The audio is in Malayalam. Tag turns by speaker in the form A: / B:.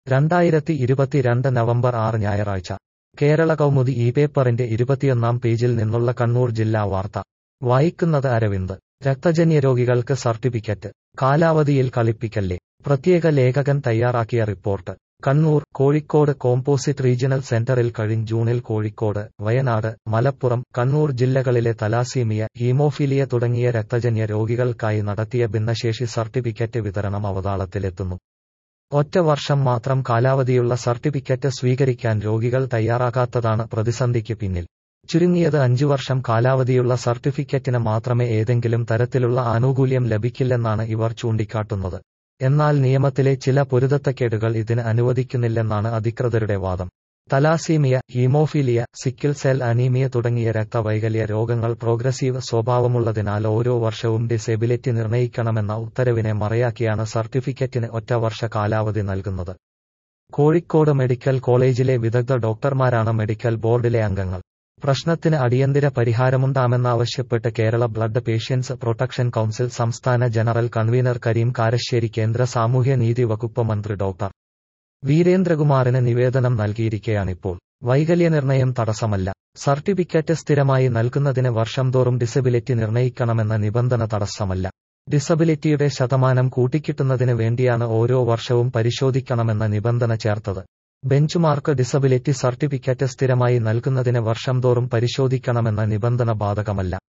A: രണ്ടായിരത്തി ഇരുപത്തിരണ്ട് നവംബർ ആറ് ഞായറാഴ്ച കേരള കൗമുദി ഈ പേപ്പറിന്റെ ഇരുപത്തിയൊന്നാം പേജിൽ നിന്നുള്ള കണ്ണൂർ ജില്ലാ വാർത്ത വായിക്കുന്നത് അരവിന്ദ് രക്തജന്യ രോഗികൾക്ക് സർട്ടിഫിക്കറ്റ് കാലാവധിയിൽ കളിപ്പിക്കല്ലേ പ്രത്യേക ലേഖകൻ തയ്യാറാക്കിയ report Kannur Kozhikode composite regional സെന്ററിൽ കഴിഞ്ഞ ജൂണിൽ കോഴിക്കോട് വയനാട് മലപ്പുറം കണ്ണൂർ ജില്ലകളിലെ തലാസീമിയ ഹീമോഫീലിയ തുടങ്ങിയ രക്തജന്യ രോഗികൾക്കായി നടത്തിയ ഭിന്നശേഷി സർട്ടിഫിക്കറ്റ് വിതരണം അവതാളത്തിലെത്തുന്നു ഒറ്റ വർഷം മാത്രം കാലാവധിയുള്ള സർട്ടിഫിക്കറ്റ് സ്വീകരിക്കാൻ രോഗികൾ തയ്യാറാകാത്തതാണ് പ്രതിസന്ധിക്ക് പിന്നിൽ ചുരുങ്ങിയത് അഞ്ചു വർഷം കാലാവധിയുള്ള സർട്ടിഫിക്കറ്റിന് മാത്രമേ ഏതെങ്കിലും തരത്തിലുള്ള ആനുകൂല്യം ലഭിക്കില്ലെന്നാണ് ഇവർ ചൂണ്ടിക്കാട്ടുന്നത് എന്നാൽ നിയമത്തിലെ ചില പൊരുത്തക്കേടുകൾ ഇതിന് അനുവദിക്കുന്നില്ലെന്നാണ് അധികൃതരുടെ വാദം thalassemia haemophilia sickle cell anaemia തുടങ്ങിയ രക്തവൈകല്യ രോഗങ്ങൾ പ്രോഗ്രസീവ് സ്വഭാവമുള്ളതിനാൽ ഓരോ വർഷവും ഡിസേബിലിറ്റി നിർണ്ണയിക്കണമെന്ന ഉത്തരവിനെ മറയാക്കിയാണ് സർട്ടിഫിക്കറ്റിന് ഒറ്റ വർഷ കാലാവധി നൽകുന്നത് കോഴിക്കോട് മെഡിക്കൽ കോളേജിലെ വിദഗ്ധ ഡോക്ടർമാരാണ് മെഡിക്കൽ ബോർഡിലെ അംഗങ്ങൾ പ്രശ്നത്തിന് അടിയന്തര പരിഹാരമുണ്ടാമെന്നാവശ്യപ്പെട്ട് Kerala blood patients protection council സംസ്ഥാന ജനറൽ കൺവീനർ കരീം കാരശ്ശേരി കേന്ദ്ര സാമൂഹ്യനീതി വകുപ്പ് മന്ത്രി ഡോക്ടർ വീരേന്ദ്രകുമാറിന് നിവേദനം നൽകിയിരിക്കെയാണിപ്പോൾ വൈകല്യനിർണയം തടസ്സമല്ല സർട്ടിഫിക്കറ്റ് സ്ഥിരമായി നൽകുന്നതിന് വർഷം തോറും ഡിസബിലിറ്റി നിർണയിക്കണമെന്ന നിബന്ധന തടസ്സമല്ല ഡിസബിലിറ്റിയുടെ ശതമാനം കൂട്ടിക്കിട്ടുന്നതിന് വേണ്ടിയാണ് ഓരോ വർഷവും പരിശോധിക്കണമെന്ന നിബന്ധന ചേർത്തത് ബെഞ്ച്മാർക്ക് ഡിസബിലിറ്റി സർട്ടിഫിക്കറ്റ് സ്ഥിരമായി നൽകുന്നതിന് വർഷം തോറും പരിശോധിക്കണമെന്ന നിബന്ധന ബാധകമല്ല